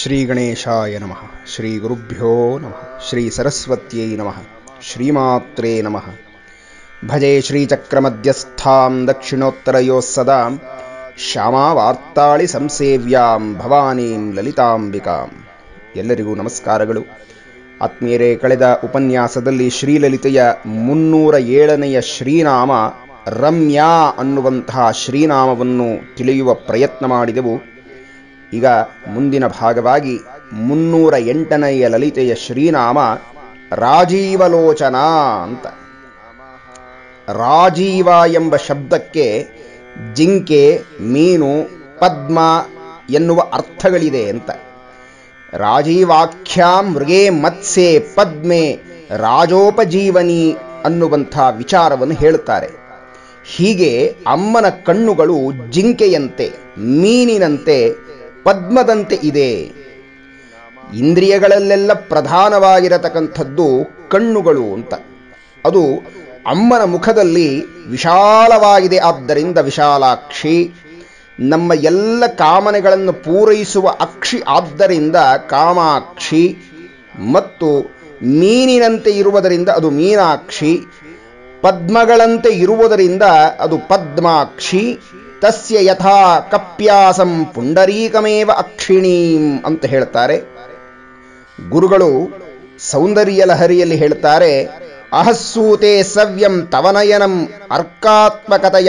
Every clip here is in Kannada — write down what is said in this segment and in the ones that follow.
ಶ್ರೀ ಗಣೇಶಾಯ ನಮಃ ಶ್ರೀ ಗುರುಭ್ಯೋ ನಮಃ ಶ್ರೀ ಸರಸ್ವತ್ಯೈ ನಮಃ ಶ್ರೀಮಾತ್ರೇ ನಮಃ ಭಜೆ ಶ್ರೀಚಕ್ರಮಧ್ಯಸ್ಥಾಂ ದಕ್ಷಿಣೋತ್ತರಯೋಃ ಸದಾ ಶ್ಯಾಮಾವಾರ್ತಾಳಿ ಸಂಸೇವ್ಯಾಂ ಭವಾನೀಂ ಲಲಿತಾಂಬಿಕಾಂ ಎಲ್ಲರಿಗೂ ನಮಸ್ಕಾರಗಳು ಆತ್ಮೀಯರೇ ಕಳೆದ ಉಪನ್ಯಾಸದಲ್ಲಿ ಶ್ರೀಲಲಿತೆಯ ಮುನ್ನೂರ ಏಳನೆಯ ಶ್ರೀನಾಮ ರಮ್ಯಾ ಅನ್ನುವಂತಹ ಶ್ರೀನಾಮವನ್ನು ತಿಳಿಯುವ ಪ್ರಯತ್ನ ಮಾಡಿದೆವು ಈಗ ಮುಂದಿನ ಭಾಗವಾಗಿ ಮುನ್ನೂರ ಎಂಟನೆಯ ಲಲಿತೆಯ ಶ್ರೀನಾಮ ರಾಜೀವಲೋಚನ ಅಂತ ರಾಜೀವ ಎಂಬ ಶಬ್ದಕ್ಕೆ ಜಿಂಕೆ ಮೀನು ಪದ್ಮ ಎನ್ನುವ ಅರ್ಥಗಳಿದೆ ಅಂತ ರಾಜೀವಾಖ್ಯಾ ಮೃಗೇ ಮತ್ಸ್ಯೆ ಪದ್ಮೆ ರಾಜೋಪಜೀವನಿ ಅನ್ನುವಂಥ ವಿಚಾರವನ್ನು ಹೇಳುತ್ತಾರೆ ಹೀಗೆ ಅಮ್ಮನ ಕಣ್ಣುಗಳು ಜಿಂಕೆಯಂತೆ ಮೀನಿನಂತೆ ಪದ್ಮದಂತೆ ಇದೆ ಇಂದ್ರಿಯಗಳಲ್ಲೆಲ್ಲ ಪ್ರಧಾನವಾಗಿರತಕ್ಕಂಥದ್ದು ಕಣ್ಣುಗಳು ಅಂತ ಅದು ಅಮ್ಮನ ಮುಖದಲ್ಲಿ ವಿಶಾಲವಾಗಿದೆ ಆದ್ದರಿಂದ ವಿಶಾಲಾಕ್ಷಿ ನಮ್ಮ ಎಲ್ಲ ಕಾಮನೆಗಳನ್ನು ಪೂರೈಸುವ ಅಕ್ಷಿ ಆದ್ದರಿಂದ ಕಾಮಾಕ್ಷಿ ಮತ್ತು ಮೀನಿನಂತೆ ಇರುವುದರಿಂದ ಅದು ಮೀನಾಕ್ಷಿ ಪದ್ಮಗಳಂತೆ ಇರುವುದರಿಂದ ಅದು ಪದ್ಮಾಕ್ಷಿ ತಸ್ಯ ಯಥಾ ಕಪ್ಯಾಸಂ ಪುಂಡರೀಕಮೇವ ಅಕ್ಷಿಣೀಂ ಅಂತ ಹೇಳ್ತಾರೆ ಗುರುಗಳು ಸೌಂದರ್ಯ ಲಹರಿಯಲ್ಲಿ ಹೇಳ್ತಾರೆ ಅಹಸ್ಸೂತೆ ಸವ್ಯಂ ತವನಯನಂ ಅರ್ಕಾತ್ಮಕತೆಯ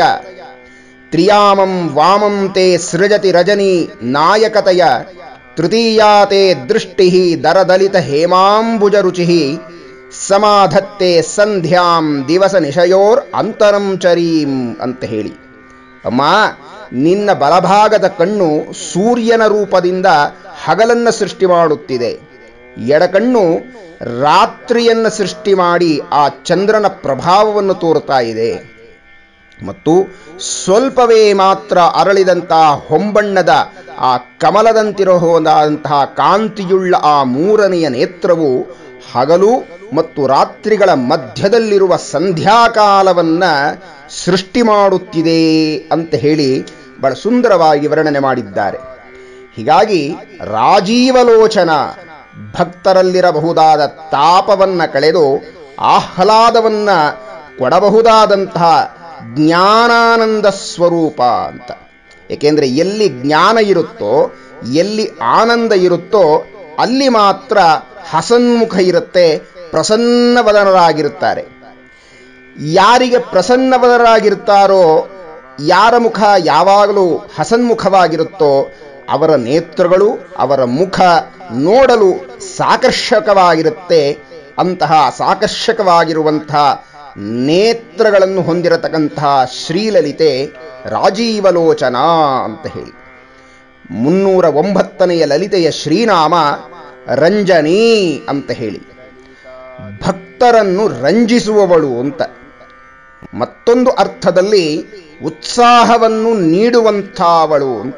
ತ್ರಿಯಾಮಂ ವಾಮಂ ತೇ ಸೃಜತಿ ರಜನಿ ನಾಯಕತೆಯ ತೃತೀಯಾತೆ ದೃಷ್ಟಿ ದರದಲಿತ ಹೇಮಾಂಬುಜ ರುಚಿ ಸಮಾಧತ್ತೆ ಸಂಧ್ಯಾಂ ದಿವಸ ನಿಶಯೋರ್ ಅಂತರಂ ಚರೀಂ ಅಂತ ಹೇಳಿ ಅಮ್ಮ ನಿನ್ನ ಬಲಭಾಗದ ಕಣ್ಣು ಸೂರ್ಯನ ರೂಪದಿಂದ ಹಗಲನ್ನ ಸೃಷ್ಟಿ ಮಾಡುತ್ತಿದೆ ಎಡಕಣ್ಣು ರಾತ್ರಿಯನ್ನು ಸೃಷ್ಟಿ ಮಾಡಿ ಆ ಚಂದ್ರನ ಪ್ರಭಾವವನ್ನು ತೋರ್ತಾ ಇದೆ ಮತ್ತು ಸ್ವಲ್ಪವೇ ಮಾತ್ರ ಅರಳಿದಂತಹ ಹೊಂಬಣ್ಣದ ಆ ಕಮಲದಂತಿರಬಹುದಾದಂತಹ ಕಾಂತಿಯುಳ್ಳ ಆ ಮೂರನೆಯ ನೇತ್ರವು ಹಗಲು ಮತ್ತು ರಾತ್ರಿಗಳ ಮಧ್ಯದಲ್ಲಿರುವ ಸಂಧ್ಯಾಕಾಲವನ್ನ ಸೃಷ್ಟಿ ಮಾಡುತ್ತಿದೆ ಅಂತ ಹೇಳಿ ಬಹಳ ಸುಂದರವಾಗಿ ವರ್ಣನೆ ಮಾಡಿದ್ದಾರೆ ಹೀಗಾಗಿ ರಾಜೀವಲೋಚನ ಭಕ್ತರಲ್ಲಿರಬಹುದಾದ ತಾಪವನ್ನ ಕಳೆದು ಆಹ್ಲಾದವನ್ನ ಕೊಡಬಹುದಾದಂತಹ ಜ್ಞಾನಾನಂದ ಸ್ವರೂಪ ಅಂತ ಏಕೆಂದರೆ ಎಲ್ಲಿ ಜ್ಞಾನ ಇರುತ್ತೋ ಎಲ್ಲಿ ಆನಂದ ಇರುತ್ತೋ ಅಲ್ಲಿ ಮಾತ್ರ ಹಸನ್ಮುಖ ಇರುತ್ತೆ ಪ್ರಸನ್ನವದನರಾಗಿರುತ್ತಾರೆ ಯಾರಿಗೆ ಪ್ರಸನ್ನವದರಾಗಿರ್ತಾರೋ ಯಾರ ಮುಖ ಯಾವಾಗಲೂ ಹಸನ್ಮುಖವಾಗಿರುತ್ತೋ ಅವರ ನೇತ್ರಗಳು ಅವರ ಮುಖ ನೋಡಲು ಸಾಕರ್ಷಕವಾಗಿರುತ್ತೆ ಅಂತಹ ಸಾಕರ್ಷಕವಾಗಿರುವಂತಹ ನೇತ್ರಗಳನ್ನು ಹೊಂದಿರತಕ್ಕಂತಹ ಶ್ರೀಲಲಿತೆ ರಾಜೀವಲೋಚನ ಅಂತ ಹೇಳಿ ಮುನ್ನೂರ ಒಂಬತ್ತನೆಯ ಲಲಿತೆಯ ಶ್ರೀನಾಮ ರಂಜನಿ ಅಂತ ಹೇಳಿ ಭಕ್ತರನ್ನು ರಂಜಿಸುವವಳು ಅಂತ ಮತ್ತೊಂದು ಅರ್ಥದಲ್ಲಿ ಉತ್ಸಾಹವನ್ನು ನೀಡುವಂಥವಳು ಅಂತ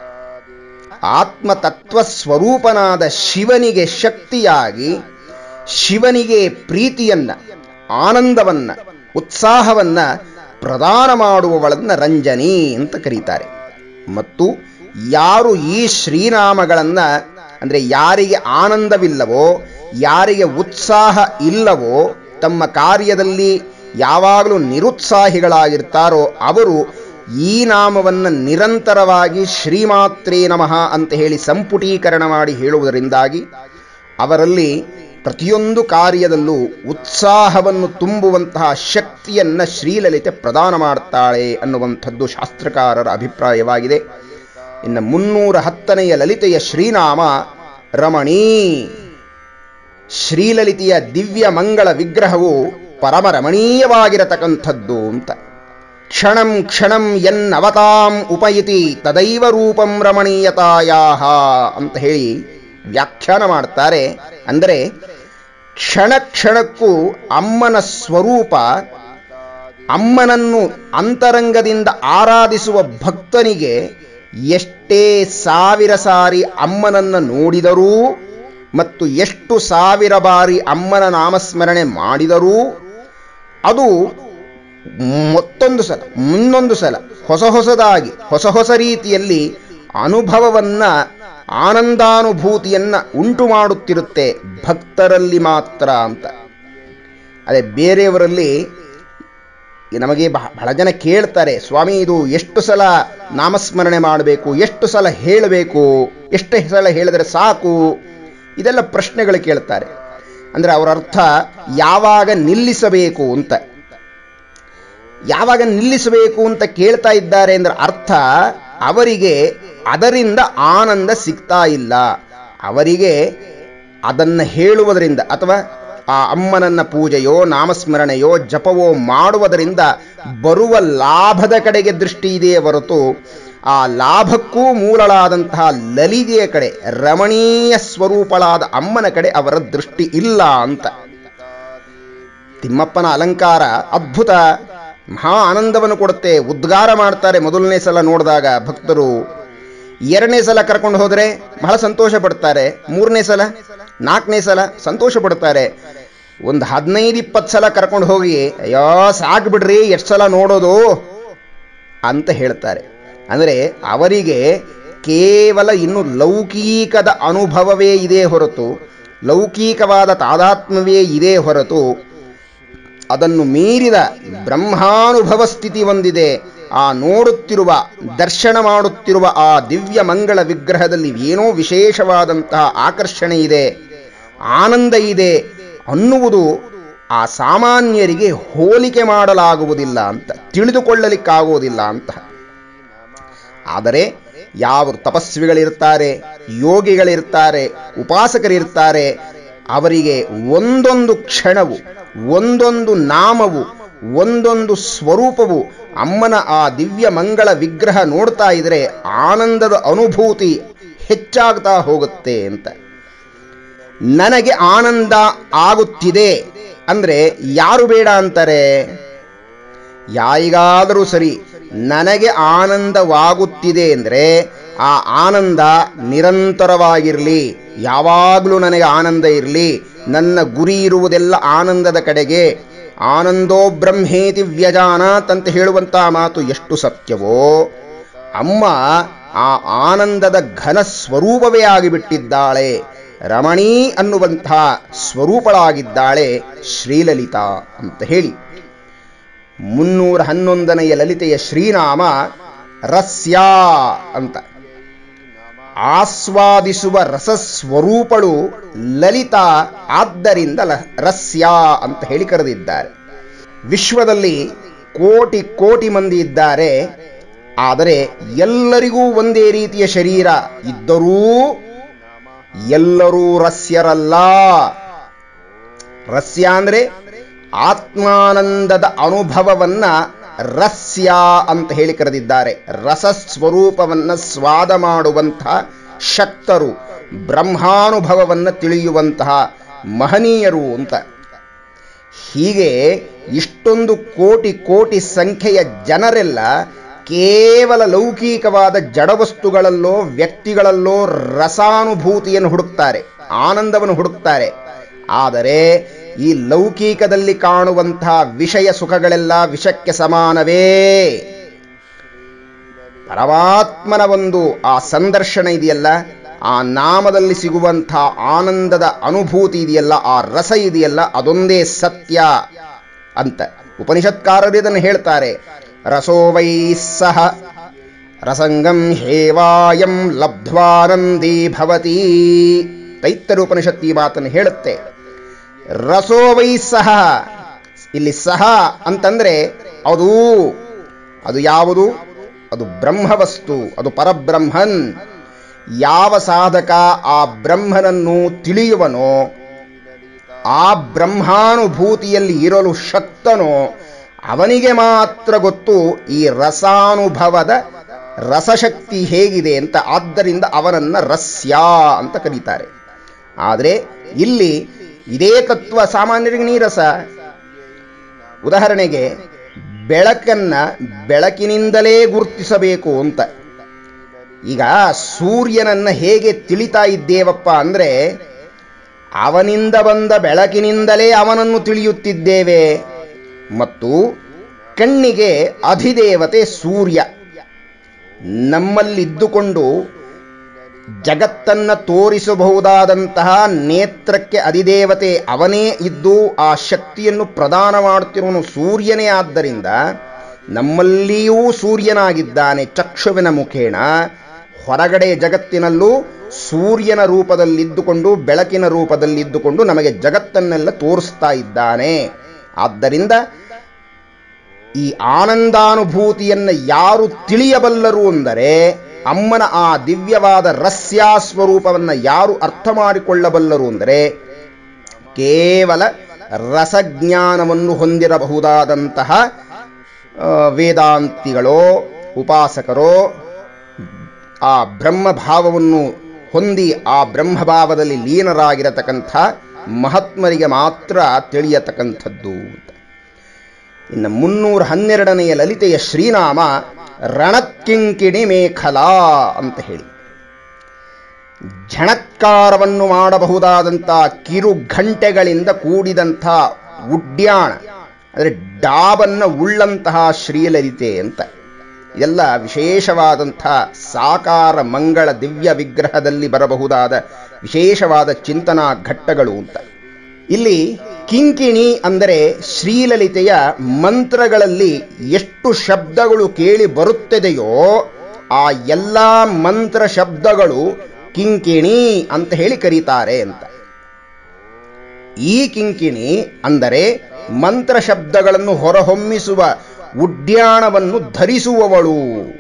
ಆತ್ಮತತ್ವ ಸ್ವರೂಪನಾದ ಶಿವನಿಗೆ ಶಕ್ತಿಯಾಗಿ ಶಿವನಿಗೆ ಪ್ರೀತಿಯನ್ನ ಆನಂದವನ್ನ ಉತ್ಸಾಹವನ್ನ ಪ್ರದಾನ ಮಾಡುವವಳನ್ನ ರಂಜನಿ ಅಂತ ಕರೀತಾರೆ ಮತ್ತು ಯಾರು ಈ ಶ್ರೀನಾಮಗಳನ್ನ ಅಂದ್ರೆ ಯಾರಿಗೆ ಆನಂದವಿಲ್ಲವೋ ಯಾರಿಗೆ ಉತ್ಸಾಹ ಇಲ್ಲವೋ ತಮ್ಮ ಕಾರ್ಯದಲ್ಲಿ ಯಾವಾಗಲೂ ನಿರುತ್ಸಾಹಿಗಳಾಗಿರ್ತಾರೋ ಅವರು ಈ ನಾಮವನ್ನು ನಿರಂತರವಾಗಿ ಶ್ರೀಮಾತ್ರೇ ನಮಃ ಅಂತ ಹೇಳಿ ಸಂಪುಟೀಕರಣ ಮಾಡಿ ಹೇಳುವುದರಿಂದಾಗಿ ಅವರಲ್ಲಿ ಪ್ರತಿಯೊಂದು ಕಾರ್ಯದಲ್ಲೂ ಉತ್ಸಾಹವನ್ನು ತುಂಬುವಂತಹ ಶಕ್ತಿಯನ್ನ ಶ್ರೀಲಲಿತೆ ಪ್ರದಾನ ಮಾಡ್ತಾಳೆ ಅನ್ನುವಂಥದ್ದು ಶಾಸ್ತ್ರಕಾರರ ಅಭಿಪ್ರಾಯವಾಗಿದೆ ಇನ್ನು ಮುನ್ನೂರ ಹತ್ತನೆಯ ಲಲಿತೆಯ ಶ್ರೀನಾಮ ರಮಣೀ ಶ್ರೀಲಲಿತೆಯ ದಿವ್ಯ ಮಂಗಳ ವಿಗ್ರಹವು ಪರಮ ರಮಣೀಯವಾಗಿರತಕ್ಕಂಥದ್ದು ಅಂತ ಕ್ಷಣಂ ಕ್ಷಣಂ ಎನ್ನವತಾಂ ಉಪಯಿತಿ ತದೈವ ರೂಪಂ ರಮಣೀಯತಾಯಾಹ ಅಂತ ಹೇಳಿ ವ್ಯಾಖ್ಯಾನ ಮಾಡ್ತಾರೆ ಅಂದರೆ ಕ್ಷಣ ಕ್ಷಣಕ್ಕೂ ಅಮ್ಮನ ಸ್ವರೂಪ ಅಮ್ಮನನ್ನು ಅಂತರಂಗದಿಂದ ಆರಾಧಿಸುವ ಭಕ್ತನಿಗೆ ಎಷ್ಟೇ ಸಾವಿರ ಸಾರಿ ಅಮ್ಮನನ್ನು ನೋಡಿದರೂ ಮತ್ತು ಎಷ್ಟು ಸಾವಿರ ಬಾರಿ ಅಮ್ಮನ ನಾಮಸ್ಮರಣೆ ಮಾಡಿದರೂ ಅದು ಮತ್ತೊಂದು ಸಲ ಮುಂದೊಂದು ಸಲ ಹೊಸ ಹೊಸದಾಗಿ ಹೊಸ ಹೊಸ ರೀತಿಯಲ್ಲಿ ಅನುಭವವನ್ನ ಆನಂದಾನುಭೂತಿಯನ್ನ ಉಂಟು ಮಾಡುತ್ತಿರುತ್ತೆ ಭಕ್ತರಲ್ಲಿ ಮಾತ್ರ ಅಂತ ಅದೇ ಬೇರೆಯವರಲ್ಲಿ ನಮಗೆ ಬಹ- ಬಹಳ ಜನ ಕೇಳ್ತಾರೆ ಸ್ವಾಮಿ ಇದು ಎಷ್ಟು ಸಲ ನಾಮಸ್ಮರಣೆ ಮಾಡಬೇಕು ಎಷ್ಟು ಸಲ ಹೇಳಬೇಕು ಎಷ್ಟು ಸಲ ಹೇಳಿದ್ರೆ ಸಾಕು ಇದೆಲ್ಲ ಪ್ರಶ್ನೆಗಳು ಕೇಳ್ತಾರೆ ಅಂದ್ರೆ ಅವರ ಅರ್ಥ ಯಾವಾಗ ನಿಲ್ಲಿಸಬೇಕು ಅಂತ ಯಾವಾಗ ನಿಲ್ಲಿಸಬೇಕು ಅಂತ ಕೇಳ್ತಾ ಇದ್ದಾರೆ ಅಂದ್ರೆ ಅರ್ಥ ಅವರಿಗೆ ಅದರಿಂದ ಆನಂದ ಸಿಗ್ತಾ ಇಲ್ಲ ಅವರಿಗೆ ಅದನ್ನ ಹೇಳುವುದರಿಂದ ಅಥವಾ ಆ ಅಮ್ಮನನ್ನ ಪೂಜೆಯೋ ನಾಮಸ್ಮರಣೆಯೋ ಜಪವೋ ಮಾಡುವುದರಿಂದ ಬರುವ ಲಾಭದ ಕಡೆಗೆ ದೃಷ್ಟಿ ಇದೆಯೇ ಹೊರತು ಆ ಲಾಭಕ್ಕೂ ಮೂಲಳಾದಂತಹ ಲಲಿತೆಯ ಕಡೆ ರಮಣೀಯ ಸ್ವರೂಪಳಾದ ಅಮ್ಮನ ಕಡೆ ಅವರ ದೃಷ್ಟಿ ಇಲ್ಲ ಅಂತ ತಿಮ್ಮಪ್ಪನ ಅಲಂಕಾರ ಅದ್ಭುತ ಮಹಾ ಆನಂದವನ್ನು ಕೊಡುತ್ತೆ ಉದ್ಗಾರ ಮಾಡ್ತಾರೆ ಮೊದಲನೇ ಸಲ ನೋಡಿದಾಗ ಭಕ್ತರು ಎರಡನೇ ಸಲ ಕರ್ಕೊಂಡು ಹೋದರೆ ಬಹಳ ಸಂತೋಷ ಪಡ್ತಾರೆ ಮೂರನೇ ಸಲ ನಾಲ್ಕನೇ ಸಲ ಸಂತೋಷ ಪಡ್ತಾರೆ ಒಂದು ಹದಿನೈದು ಇಪ್ಪತ್ತು ಸಲ ಕರ್ಕೊಂಡು ಹೋಗಿ ಅಯ್ಯೋ ಸಾಕು ಬಿಡ್ರಿ ಎಷ್ಟು ಸಲ ನೋಡೋದು ಅಂತ ಹೇಳ್ತಾರೆ ಅಂದರೆ ಅವರಿಗೆ ಕೇವಲ ಇನ್ನು ಲೌಕಿಕದ ಅನುಭವವೇ ಇದೆ ಹೊರತು ಲೌಕಿಕವಾದ ತಾದಾತ್ಮ್ಯವೇ ಇದೆ ಹೊರತು ಅದನ್ನು ಮೀರಿದ ಬ್ರಹ್ಮಾನುಭವ ಸ್ಥಿತಿ ಹೊಂದಿದೆ ಆ ನೋಡುತ್ತಿರುವ ದರ್ಶನ ಮಾಡುತ್ತಿರುವ ಆ ದಿವ್ಯ ಮಂಗಳ ವಿಗ್ರಹದಲ್ಲಿ ಏನೋ ವಿಶೇಷವಾದಂತಹ ಆಕರ್ಷಣೆ ಇದೆ ಆನಂದ ಇದೆ ಅನ್ನುವುದು ಆ ಸಾಮಾನ್ಯರಿಗೆ ಹೋಲಿಕೆ ಮಾಡಲಾಗುವುದಿಲ್ಲ ಅಂತ ತಿಳಿದುಕೊಳ್ಳಲಿಕ್ಕಾಗುವುದಿಲ್ಲ ಅಂತ ಆದರೆ ಯಾವ ತಪಸ್ವಿಗಳಿರ್ತಾರೆ ಯೋಗಿಗಳಿರ್ತಾರೆ ಉಪಾಸಕರಿರ್ತಾರೆ ಅವರಿಗೆ ಒಂದೊಂದು ಕ್ಷಣವು ಒಂದೊಂದು ನಾಮವು ಒಂದೊಂದು ಸ್ವರೂಪವು ಅಮ್ಮನ ಆ ದಿವ್ಯ ಮಂಗಳ ವಿಗ್ರಹ ನೋಡ್ತಾ ಇದ್ರೆ ಆನಂದದ ಅನುಭೂತಿ ಹೆಚ್ಚಾಗ್ತಾ ಹೋಗುತ್ತೆ ಅಂತ ನನಗೆ ಆನಂದ ಆಗುತ್ತಿದೆ ಅಂದ್ರೆ ಯಾರು ಬೇಡ ಅಂತಾರೆ ಯಾರಿಗಾದರೂ ಸರಿ ನನಗೆ ಆನಂದವಾಗುತ್ತಿದೆ ಅಂದರೆ ಆ ಆನಂದ ನಿರಂತರವಾಗಿರಲಿ ಯಾವಾಗಲೂ ನನಗೆ ಆನಂದ ಇರಲಿ ನನ್ನ ಗುರಿ ಇರುವುದೆಲ್ಲ ಆನಂದದ ಕಡೆಗೆ ಆನಂದೋ ಬ್ರಹ್ಮೇತಿ ವ್ಯಜಾನಾತ್ ಅಂತ ಹೇಳುವಂತಹ ಮಾತು ಎಷ್ಟು ಸತ್ಯವೋ ಅಮ್ಮ ಆ ಆನಂದದ ಘನ ಸ್ವರೂಪವೇ ಆಗಿಬಿಟ್ಟಿದ್ದಾಳೆ ರಮಣೀ ಅನ್ನುವಂತಹ ಸ್ವರೂಪಳಾಗಿದ್ದಾಳೆ ಶ್ರೀಲಲಿತಾ ಅಂತ ಹೇಳಿ ಮುನ್ನೂರ ಹನ್ನೊಂದನೆಯ ಲಲಿತೆಯ ಶ್ರೀನಾಮ ರಸ್ಯ ಅಂತ ಆಸ್ವಾದಿಸುವ ರಸಸ್ವರೂಪಳು ಲಲಿತಾ ಆದ್ದರಿಂದ ಲ- ರಸ್ಯ ಅಂತ ಹೇಳಿ ಕರೆದಿದ್ದಾರೆ ವಿಶ್ವದಲ್ಲಿ ಕೋಟಿ ಕೋಟಿ ಮಂದಿ ಇದ್ದಾರೆ ಆದರೆ ಎಲ್ಲರಿಗೂ ಒಂದೇ ರೀತಿಯ ಶರೀರ ಇದ್ದರೂ ಎಲ್ಲರೂ ರಸ್ಯರಲ್ಲ ರಸ್ಯ ಅಂದ್ರೆ ಆತ್ಮಾನಂದದ ಅನುಭವವನ್ನ ರಸ್ಯ ಅಂತ ಹೇಳಿ ಕರೆದಿದ್ದಾರೆ ರಸಸ್ವರೂಪವನ್ನ ಸ್ವಾದ ಮಾಡುವಂತಹ ಶಕ್ತರು ಬ್ರಹ್ಮಾನುಭವವನ್ನ ತಿಳಿಯುವಂತಹ ಮಹನೀಯರು ಅಂತ ಹೀಗೆ ಇಷ್ಟೊಂದು ಕೋಟಿ ಕೋಟಿ ಸಂಖ್ಯೆಯ ಜನರೆಲ್ಲ ಕೇವಲ ಲೌಕಿಕವಾದ ಜಡವಸ್ತುಗಳಲ್ಲೋ ವ್ಯಕ್ತಿಗಳಲ್ಲೋ ರಸಾನುಭೂತಿಯನ್ನು ಹುಡುಕ್ತಾರೆ ಆನಂದವನ್ನು ಹುಡುಕ್ತಾರೆ ಆದರೆ ಈ ಲೌಕಿಕದಲ್ಲಿ ಕಾಣುವಂತಹ ವಿಷಯ ಸುಖಗಳೆಲ್ಲ ವಿಷಕ್ಕೆ ಸಮಾನವೇ ಪರಮಾತ್ಮನ ಒಂದು ಆ ಸಂದರ್ಶನ ಇದೆಯಲ್ಲ ಆ ನಾಮದಲ್ಲಿ ಸಿಗುವಂತಹ ಆನಂದದ ಅನುಭೂತಿ ಇದೆಯಲ್ಲ ಆ ರಸ ಇದೆಯಲ್ಲ ಅದೊಂದೇ ಸತ್ಯ ಅಂತ ಉಪನಿಷತ್ಕಾರರು ಇದನ್ನು ಹೇಳ್ತಾರೆ ರಸೋ ವೈ ಸಹ ರಸಂಗಂ ಹೇವಾಯಂ ಲಬ್ಧ್ವಾನಂದಿ ಭವತಿ ತೈತ್ತರ ಉಪನಿಷತ್ ಈ ಮಾತನ್ನು ಹೇಳುತ್ತೆ ರಸೋ ವೈ ಸಹ ಇಲ್ಲಿ ಸಹ ಅಂತಂದ್ರೆ ಅದು ಅದು ಯಾವುದು ಅದು ಬ್ರಹ್ಮವಸ್ತು ಅದು ಪರಬ್ರಹ್ಮನ್ ಯಾವ ಸಾಧಕ ಆ ಬ್ರಹ್ಮನನ್ನು ತಿಳಿಯುವನೋ ಆ ಬ್ರಹ್ಮಾನುಭೂತಿಯಲ್ಲಿ ಇರಲು ಶಕ್ತನೋ ಅವನಿಗೆ ಮಾತ್ರ ಗೊತ್ತು ಈ ರಸಾನುಭವದ ರಸಶಕ್ತಿ ಹೇಗಿದೆ ಅಂತ ಆದ್ದರಿಂದ ಅವನನ್ನ ರಸ್ಯ ಅಂತ ಕರೀತಾರೆ ಆದರೆ ಇಲ್ಲಿ ಇದೇ ತತ್ವ ಸಾಮಾನ್ಯರಿಗೆ ನೀರಸ ಉದಾಹರಣೆಗೆ ಬೆಳಕನ್ನ ಬೆಳಕಿನಿಂದಲೇ ಗುರುತಿಸಬೇಕು ಅಂತ ಈಗ ಸೂರ್ಯನನ್ನ ಹೇಗೆ ತಿಳಿತಾ ಇದ್ದೇವಪ್ಪ ಅಂದ್ರೆ ಅವನಿಂದ ಬಂದ ಬೆಳಕಿನಿಂದಲೇ ಅವನನ್ನು ತಿಳಿಯುತ್ತಿದ್ದೇವೆ ಮತ್ತು ಕಣ್ಣಿಗೆ ಅಧಿದೇವತೆ ಸೂರ್ಯ ನಮ್ಮಲ್ಲಿದ್ದುಕೊಂಡು ಜಗತ್ತನ್ನ ತೋರಿಸಬಹುದಾದಂತಹ ನೇತ್ರಕ್ಕೆ ಅಧಿದೇವತೆ ಅವನೇ ಇದ್ದು ಆ ಶಕ್ತಿಯನ್ನು ಪ್ರದಾನ ಮಾಡುತ್ತಿರುವನು ಸೂರ್ಯನೇ ಆದ್ದರಿಂದ ನಮ್ಮಲ್ಲಿಯೂ ಸೂರ್ಯನಾಗಿದ್ದಾನೆ ಚಕ್ಷುವಿನ ಮುಖೇಣ ಹೊರಗಡೆ ಜಗತ್ತಿನಲ್ಲೂ ಸೂರ್ಯನ ರೂಪದಲ್ಲಿದ್ದುಕೊಂಡು ಬೆಳಕಿನ ರೂಪದಲ್ಲಿದ್ದುಕೊಂಡು ನಮಗೆ ಜಗತ್ತನ್ನೆಲ್ಲ ತೋರಿಸ್ತಾ ಇದ್ದಾನೆ ಆದ್ದರಿಂದ ಈ ಆನಂದಾನುಭೂತಿಯನ್ನ ಯಾರು ತಿಳಿಯಬಲ್ಲರು ಅಂದರೆ ಅಮ್ಮನ ಆ ದಿವ್ಯವಾದ ರಸ್ಯಾ ಸ್ವರೂಪವನ್ನು ಯಾರು ಅರ್ಥ ಮಾಡಿಕೊಳ್ಳಬಲ್ಲರು ಅಂದರೆ ಕೇವಲ ರಸಜ್ಞಾನವನ್ನು ಹೊಂದಿರಬಹುದಾದಂತಹ ಆ, ವೇದಾಂತಿಗಳೋ ಉಪಾಸಕರೋ ಆ ಬ್ರಹ್ಮಭಾವವನ್ನು ಹೊಂದಿ ಆ ಬ್ರಹ್ಮಭಾವದಲ್ಲಿ ಲೀನರಾಗಿರತಕ್ಕಂಥ ಮಹಾತ್ಮರಿಗೆ ಮಾತ್ರ ತಿಳಿಯತಕ್ಕಂಥದ್ದು ಅಂತ ಇನ್ನು ಮುನ್ನೂರ ಹನ್ನೆರಡನೆಯ ಲಲಿತೆಯ ಶ್ರೀನಾಮ ರಣಕ್ಕಿಂಕಿಣಿ ಮೇಖಲಾ ಅಂತ ಹೇಳಿ ಝಣತ್ಕಾರವನ್ನು ಮಾಡಬಹುದಾದಂಥ ಕಿರು ಘಂಟೆಗಳಿಂದ ಕೂಡಿದಂಥ ಉಡ್ಯಾಣ ಅಂದರೆ ಡಾಬನ್ನ ಉಳ್ಳಂತಹ ಶ್ರೀಲಲಿತೆ ಅಂತ ಇದೆಲ್ಲ ವಿಶೇಷವಾದಂಥ ಸಾಕಾರ ಮಂಗಳ ದಿವ್ಯ ವಿಗ್ರಹದಲ್ಲಿ ಬರಬಹುದಾದ ವಿಶೇಷವಾದ ಚಿಂತನಾ ಘಟ್ಟಗಳು ಅಂತ ಇಲ್ಲಿ ಕಿಂಕಿಣಿ ಅಂದರೆ ಶ್ರೀಲಲಿತೆಯ ಮಂತ್ರಗಳಲ್ಲಿ ಎಷ್ಟು ಶಬ್ದಗಳು ಕೇಳಿ ಬರುತ್ತದೆಯೋ ಆ ಎಲ್ಲ ಮಂತ್ರ ಶಬ್ದಗಳು ಕಿಂಕಿಣಿ ಅಂತ ಹೇಳಿ ಕರೀತಾರೆ ಅಂತ ಈ ಕಿಂಕಿಣಿ ಅಂದರೆ ಮಂತ್ರ ಶಬ್ದಗಳನ್ನು ಹೊರಹೊಮ್ಮಿಸುವ ಉಡ್ಯಾಣವನ್ನು ಧರಿಸುವವಳು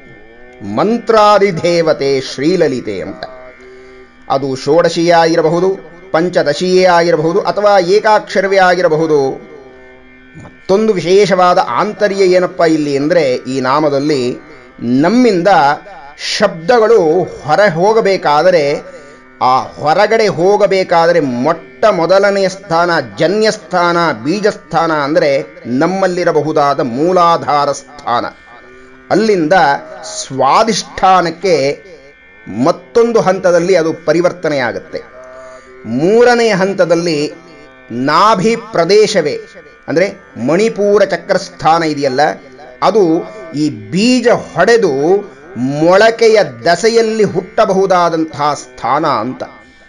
ಮಂತ್ರಾದಿದೇವತೆ ಶ್ರೀಲಲಿತೆ ಅಂತ ಅದು ಷೋಡಶಿಯೇ ಆಗಿರಬಹುದು ಪಂಚದಶಿಯೇ ಆಗಿರಬಹುದು ಅಥವಾ ಏಕಾಕ್ಷರವೇ ಆಗಿರಬಹುದು ಮತ್ತೊಂದು ವಿಶೇಷವಾದ ಆಂತರ್ಯ ಏನಪ್ಪ ಇಲ್ಲಿ ಅಂದರೆ ಈ ನಾಮದಲ್ಲಿ ನಮ್ಮಿಂದ ಶಬ್ದಗಳು ಹೊರ ಹೋಗಬೇಕಾದರೆ ಆ ಹೊರಗಡೆ ಹೋಗಬೇಕಾದರೆ ಮೊಟ್ಟ ಮೊದಲನೆಯ ಸ್ಥಾನ ಜನ್ಯಸ್ಥಾನ ಬೀಜಸ್ಥಾನ ಅಂದರೆ ನಮ್ಮಲ್ಲಿರಬಹುದಾದ ಮೂಲಾಧಾರ ಸ್ಥಾನ ಅಲ್ಲಿಂದ ಸ್ವಾಧಿಷ್ಠಾನಕ್ಕೆ ಮತ್ತೊಂದು ಹಂತದಲ್ಲಿ ಅದು ಪರಿವರ್ತನೆಯಾಗುತ್ತೆ ಮೂರನೆಯ ಹಂತದಲ್ಲಿ ನಾಭಿ ಪ್ರದೇಶವೇ ಅಂದರೆ ಮಣಿಪೂರ ಚಕ್ರಸ್ಥಾನ ಇದೆಯಲ್ಲ ಅದು ಈ ಬೀಜ ಹೊಡೆದು ಮೊಳಕೆಯ ದಸೆಯಲ್ಲಿ ಹುಟ್ಟಬಹುದಾದಂತಹ ಸ್ಥಾನ ಅಂತ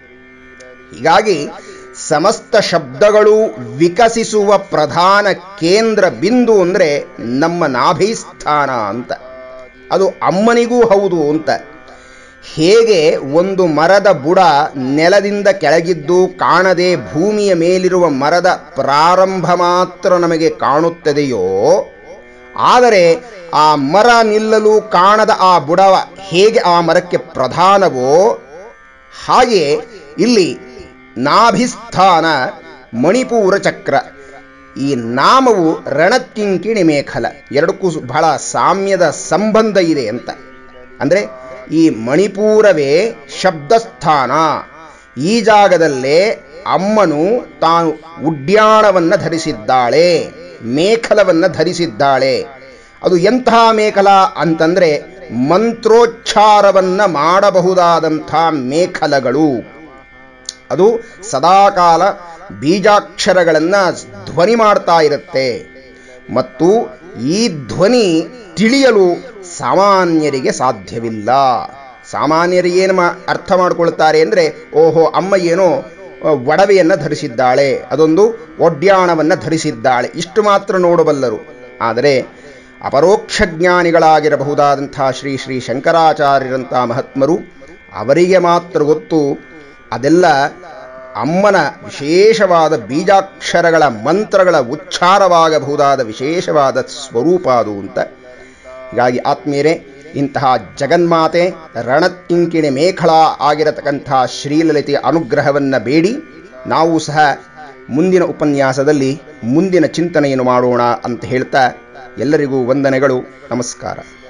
ಹೀಗಾಗಿ ಸಮಸ್ತ ಶಬ್ದಗಳು ವಿಕಸಿಸುವ ಪ್ರಧಾನ ಕೇಂದ್ರ ಬಿಂದು ಅಂದರೆ ನಮ್ಮ ನಾಭಿ ಸ್ಥಾನ ಅಂತ ಅದು ಅಮ್ಮನಿಗೂ ಹೌದು ಅಂತ ಹೇಗೆ ಒಂದು ಮರದ ಬುಡ ನೆಲದಿಂದ ಕೆಳಗಿದ್ದು ಕಾಣದೆ ಭೂಮಿಯ ಮೇಲಿರುವ ಮರದ ಪ್ರಾರಂಭ ಮಾತ್ರ ನಮಗೆ ಕಾಣುತ್ತದೆಯೋ ಆದರೆ ಆ ಮರ ನಿಲ್ಲಲು ಕಾಣದ ಆ ಬುಡವ ಹೇಗೆ ಆ ಮರಕ್ಕೆ ಪ್ರಧಾನವೋ ಹಾಗೆ ಇಲ್ಲಿ ನಾಭಿಸ್ಥಾನ ಮಣಿಪೂರ ಚಕ್ರ ಈ ನಾಮವು ರಣಕ್ಕಿಂಕಿಣಿ ಮೇಖಲ ಎರಡಕ್ಕೂ ಸು- ಬಹಳ ಸಾಮ್ಯದ ಸಂಬಂಧ ಇದೆ ಅಂತ ಅಂದರೆ ಈ ಮಣಿಪೂರವೇ ಶಬ್ದಸ್ಥಾನ ಈ ಜಾಗದಲ್ಲೇ ಅಮ್ಮನು ತಾನು ಉಡ್ಯಾಣವನ್ನು ಧರಿಸಿದ್ದಾಳೆ ಮೇಖಲವನ್ನು ಧರಿಸಿದ್ದಾಳೆ ಅದು ಎಂತಹ ಮೇಖಲ ಅಂತಂದ್ರೆ ಮಂತ್ರೋಚ್ಚಾರವನ್ನ ಮಾಡಬಹುದಾದಂಥ ಮೇಖಲಗಳು ಅದು ಸದಾಕಾಲ ಬೀಜಾಕ್ಷರಗಳನ್ನು ಧ್ವನಿ ಮಾಡ್ತಾ ಇರುತ್ತೆ ಮತ್ತು ಈ ಧ್ವನಿ ತಿಳಿಯಲು ಸಾಮಾನ್ಯರಿಗೆ ಸಾಧ್ಯವಿಲ್ಲ ಸಾಮಾನ್ಯರು ಏನು ಮಾ ಅರ್ಥ ಮಾಡ್ಕೊಳ್ತಾರೆ ಅಂದರೆ ಓಹೋ ಅಮ್ಮ ಏನೋ ಆ, ಒಡವೆಯನ್ನು ಧರಿಸಿದ್ದಾಳೆ ಅದೊಂದು ಒಡ್ಯಾಣವನ್ನು ಧರಿಸಿದ್ದಾಳೆ ಇಷ್ಟು ಮಾತ್ರ ನೋಡಬಲ್ಲರು ಆದರೆ ಅಪರೋಕ್ಷ ಜ್ಞಾನಿಗಳಾಗಿರಬಹುದಾದಂಥ ಶ್ರೀ ಶ್ರೀ ಶಂಕರಾಚಾರ್ಯರಂಥ ಮಹಾತ್ಮರು ಅವರಿಗೆ ಮಾತ್ರ ಗೊತ್ತು ಅದೆಲ್ಲ ಅಮ್ಮನ ವಿಶೇಷವಾದ ಬೀಜಾಕ್ಷರಗಳ ಮಂತ್ರಗಳ ಉಚ್ಚಾರವಾಗಬಹುದಾದ ವಿಶೇಷವಾದ ಸ್ವರೂಪ ಅದು ಅಂತ ಹೀಗಾಗಿ ಆತ್ಮೀಯರೇ ಇಂತಹ ಜಗನ್ಮಾತೆ ರಣಕಿಂಕಿಣಿ ಮೇಖಳ ಆಗಿರತಕ್ಕಂಥ ಶ್ರೀಲಲಿತೆಯ ಅನುಗ್ರಹವನ್ನು ಬೇಡಿ ನಾವು ಸಹ ಮುಂದಿನ ಉಪನ್ಯಾಸದಲ್ಲಿ ಮುಂದಿನ ಚಿಂತನೆಯನ್ನು ಮಾಡೋಣ ಅಂತ ಹೇಳ್ತಾ ಎಲ್ಲರಿಗೂ ವಂದನೆಗಳು ನಮಸ್ಕಾರ